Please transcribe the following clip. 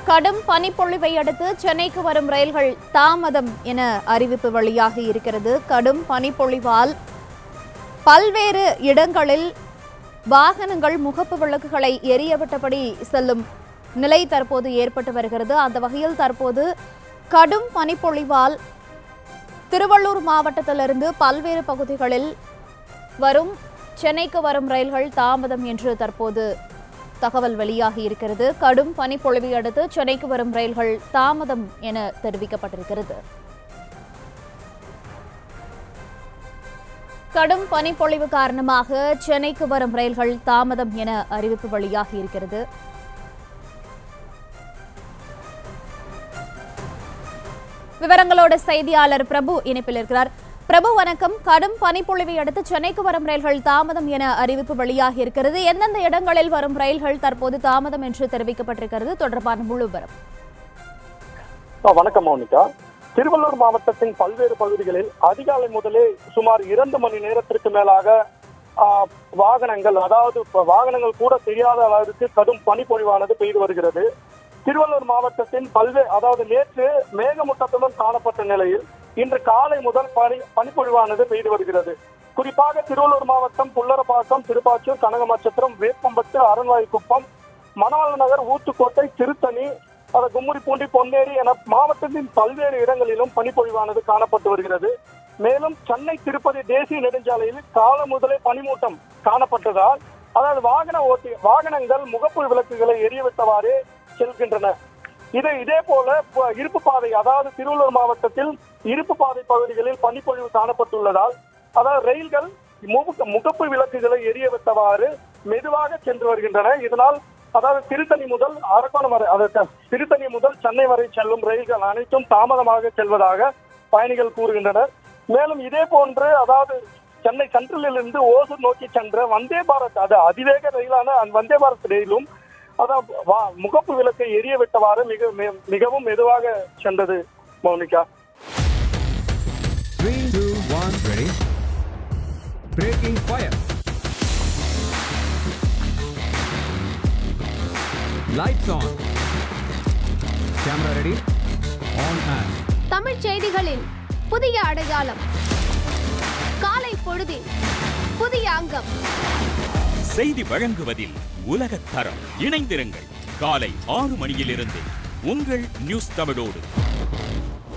கடும் பனிப்பொழிவை அடுத்து சென்னைக்கு வரும் ரயில்கள் தாமதம் என அறிவிப்பு வெளியாகி இருக்கிறது கடும் பனிப்பொழிவால் பல்வேறு இடங்களில் வாகனங்கள் முகப்பு விளக்குகளை எரியவிட்டபடி செல்லும் நிலை தற்போது ஏற்பட்டு வருகிறது அந்த வகையில் தற்போது கடும் பனிப்பொழிவால் திருவள்ளூர் மாவட்டத்திலிருந்து பல்வேறு பகுதிகளில் வரும் சென்னைக்கு வரும் ரயில்கள் தாமதம் என்று தற்போது தகவல் வெளியாகி இருக்கிறது கடும் பனிப்பொழிவை அடுத்து சென்னைக்கு வரும் ரயில்கள் தாமதம் என தெரிவிக்கப்பட்டிருக்கிறது கடும் பனிப்பொழிவு காரணமாக சென்னைக்கு வரும் ரயில்கள் தாமதம் என அறிவிப்பு வெளியாகி இருக்கிறது விவரங்களோட செய்தியாளர் பிரபு இணைப்பில் இருக்கிறார் பிரபு வணக்கம் கடும் பனிப்பொழிவை அடுத்து சென்னைக்கு வரும் ரயில்கள் தாமதம் என அறிவிப்பு வெளியாகி இருக்கிறது எந்தெந்த இடங்களில் வரும் ரயில்கள் தற்போது தாமதம் என்று தெரிவிக்கப்பட்டிருக்கிறது தொடர்பான முழு விவரம் ஆ, வணக்கம் மௌனிகா திருவள்ளூர் மாவட்டத்தின் பல்வேறு பகுதிகளில் அதிகாலை முதலே சுமார் இரண்டு மணி நேரத்திற்கு மேலாக ஆ, வாகனங்கள் அதாவது இப்ப வாகனங்கள் கூட தெரியாத அளவிற்கு கடும் பனிப்பொழிவானது பெய்து வருகிறது திருவள்ளூர் மாவட்டத்தின் பல்வேறு அதாவது நேற்று மேகமூட்டத்துடன் காணப்பட்ட நிலையில் இன்று காலை முதல் பனி பனிப்பொழிவானது பெய்து வருகிறது குறிப்பாக திருவள்ளூர் மாவட்டம் புல்லரப்பாக்கம் திருப்பாச்சூர் கனகமாச்சத்திரம் வேப்பம்பட்டு அறன்வாய்க்குப்பம் மணவாள நகர் ஊத்துக்கோட்டை திருத்தணி அது கும்மிடிப்பூண்டி பொன்னேரி என மாவட்டத்தின் பல்வேறு இடங்களிலும் பனிப்பொழிவானது காணப்பட்டு வருகிறது மேலும் சென்னை திருப்பதி தேசிய நெடுஞ்சாலையில் கால முதலே பனிமூட்டம் காணப்பட்டதால் அதாவது வாகன ஓட்டி வாகனங்கள் முகப்பு விளக்குகளை எரியவிட்டவாறே செல்கின்றன இது இதே போல ப- இருப்பு பாதை அதாவது திருவள்ளூர் மாவட்டத்தில் இருப்பு பாதை பகுதிகளில் பனிப்பொழிவு காணப்பட்டுள்ளதால் அதாவது ரயில்கள் முக- முகப்பு விளக்குகளை எரியவிட்டவாறு மெதுவாக சென்று வருகின்றன இதனால் அதாவது திருத்தணி முதல் அரக்கோணம் வரை அதாவது திருத்தணி முதல் சென்னை வரை செல்லும் ரயில்கள் அனைத்தும் தாமதமாக செல்வதாக பயணிகள் கூறுகின்றனர் மேலும் இதே போன்று அதாவது சென்னை சென்ட்ரலில் இருந்து ஓசூர் நோக்கி சென்ற வந்தே பாரத் அது அதிவேக ரயிலான அந்த வந்தே பாரத் ரயிலும் அதான் வா- முகப்பு விளக்கை எரிய விட்டவாறு மிக மி- மிகவும் மெதுவாக சென்றது Mounika Three, two, one, ready. Breaking fire. Lights on. Camera ready. On and. தமிழ்ச் செய்திகளின் புதிய அடையாளம் காலை பொழுதில் புதிய அங்கம் செய்தி வழங்குவதில் உலகத் தரம் இணைந்திருங்கள் காலை ஆறு மணியிலிருந்து உங்கள் நியூஸ் தமிழோடு